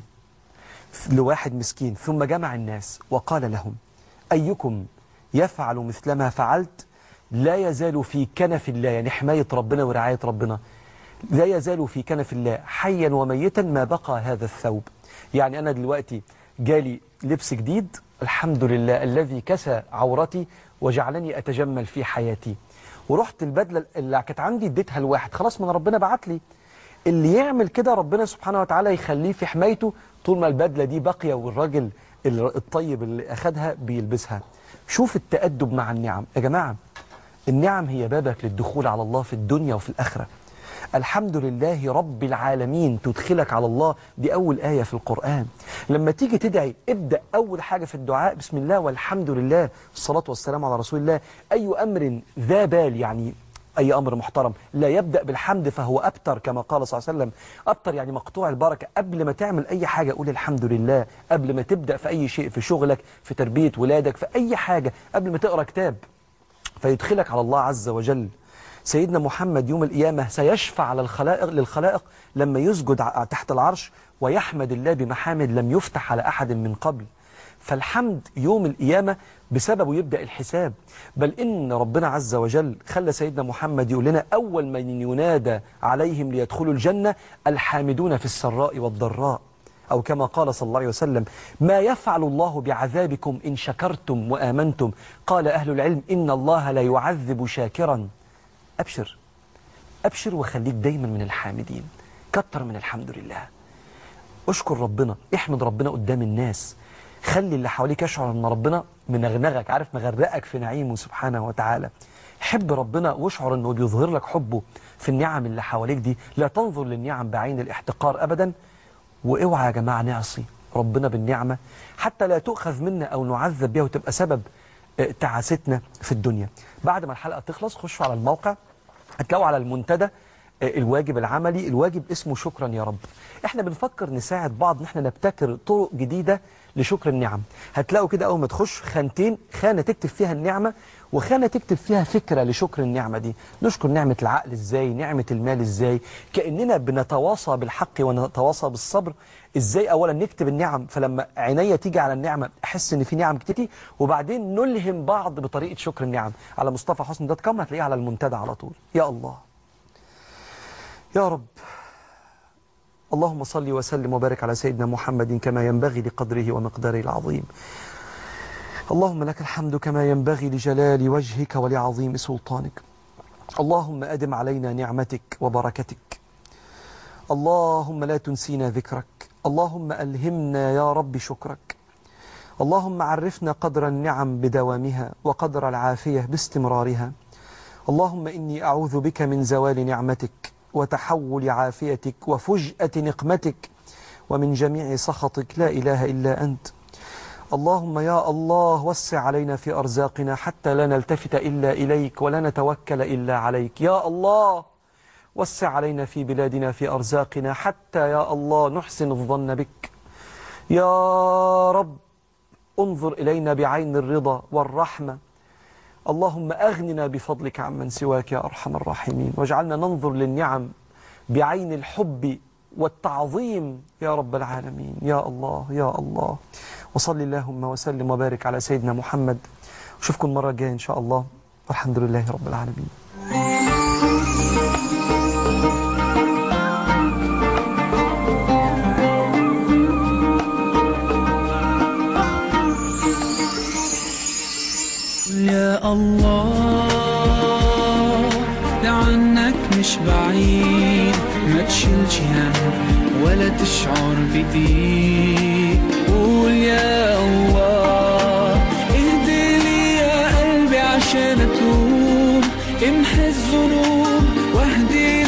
B: لواحد مسكين ثم جمع الناس وقال لهم أيكم يفعل مثل ما فعلت لا يزال في كنف الله يعني حماية ربنا ورعاية ربنا لا يزال في كنف الله حيا وميتا ما بقى هذا الثوب يعني أنا دلوقتي جالي لبس جديد الحمد لله الذي كسى عورتي وجعلني أتجمل في حياتي ورحت البدلة اللي كانت عندي اديتها لواحد خلاص من ربنا بعت لي اللي يعمل كده ربنا سبحانه وتعالى يخليه في حمايته طول ما البدلة دي باقية والراجل الطيب اللي أخدها بيلبسها شوف التأدب مع النعم يا جماعة النعم هي بابك للدخول على الله في الدنيا وفي الآخرة الحمد لله رب العالمين تدخلك على الله دي أول آية في القرآن لما تيجي تدعي ابدأ أول حاجة في الدعاء بسم الله والحمد لله الصلاة والسلام على رسول الله أي أمر ذا بال يعني أي أمر محترم لا يبدأ بالحمد فهو أبتر كما قال صلى الله عليه وسلم أبتر يعني مقطوع البركة قبل ما تعمل أي حاجة قول الحمد لله قبل ما تبدأ في أي شيء في شغلك في تربية ولادك في أي حاجة قبل ما تقرأ كتاب فيدخلك على الله عز وجل سيدنا محمد يوم القيامة سيشفع على الخلائق للخلائق لما يسجد تحت العرش ويحمد الله بمحامد لم يفتح على أحد من قبل فالحمد يوم القيامة بسببه يبدأ الحساب بل إن ربنا عز وجل خلى سيدنا محمد يقول لنا أول من ينادى عليهم ليدخلوا الجنة الحامدون في السراء والضراء أو كما قال صلى الله عليه وسلم ما يفعل الله بعذابكم إن شكرتم وآمنتم قال أهل العلم إن الله لا يعذب شاكرا أبشر أبشر وخليك دايما من الحامدين كتر من الحمد لله أشكر ربنا احمد ربنا قدام الناس خلي اللي حواليك يشعر ان ربنا منغنغك عارف مغرقك في نعيمه سبحانه وتعالى حب ربنا واشعر انه بيظهر لك حبه في النعم اللي حواليك دي لا تنظر للنعم بعين الاحتقار ابدا واوعى يا جماعه نعصي ربنا بالنعمه حتى لا تؤخذ منا او نعذب بها وتبقى سبب تعاستنا في الدنيا بعد ما الحلقه تخلص خشوا على الموقع هتلاقوا على المنتدى الواجب العملي الواجب اسمه شكرا يا رب احنا بنفكر نساعد بعض ان احنا نبتكر طرق جديدة لشكر النعم هتلاقوا كده اول ما تخش خانتين خانة تكتب فيها النعمة وخانة تكتب فيها فكرة لشكر النعمة دي نشكر نعمة العقل ازاي نعمة المال ازاي كأننا بنتواصى بالحق ونتواصى بالصبر ازاي اولا نكتب النعم فلما عينيا تيجي على النعمة احس ان في نعم كتير وبعدين نلهم بعض بطريقة شكر النعم على مصطفى حسن دوت كوم هتلاقيه على المنتدى على طول يا الله يا رب اللهم صل وسلم وبارك على سيدنا محمد كما ينبغي لقدره ومقداره العظيم اللهم لك الحمد كما ينبغي لجلال وجهك ولعظيم سلطانك اللهم أدم علينا نعمتك وبركتك اللهم لا تنسينا ذكرك اللهم ألهمنا يا رب شكرك اللهم عرفنا قدر النعم بدوامها وقدر العافية باستمرارها اللهم إني أعوذ بك من زوال نعمتك وتحول عافيتك وفجأة نقمتك ومن جميع سخطك لا إله إلا أنت اللهم يا الله وسع علينا في أرزاقنا حتى لا نلتفت إلا إليك ولا نتوكل إلا عليك يا الله وسع علينا في بلادنا في أرزاقنا حتى يا الله نحسن الظن بك يا رب انظر إلينا بعين الرضا والرحمة اللهم أغننا بفضلك عمن سواك يا أرحم الراحمين واجعلنا ننظر للنعم بعين الحب والتعظيم يا رب العالمين يا الله يا الله وصل اللهم وسلم وبارك على سيدنا محمد وشوفكم مرة جاية إن شاء الله والحمد لله رب العالمين
A: يا الله ده عنك مش بعيد ما تشيلش هم ولا تشعر بضيق قول يا الله اهدي لي يا قلبي عشان اتوب امحي الذنوب واهدي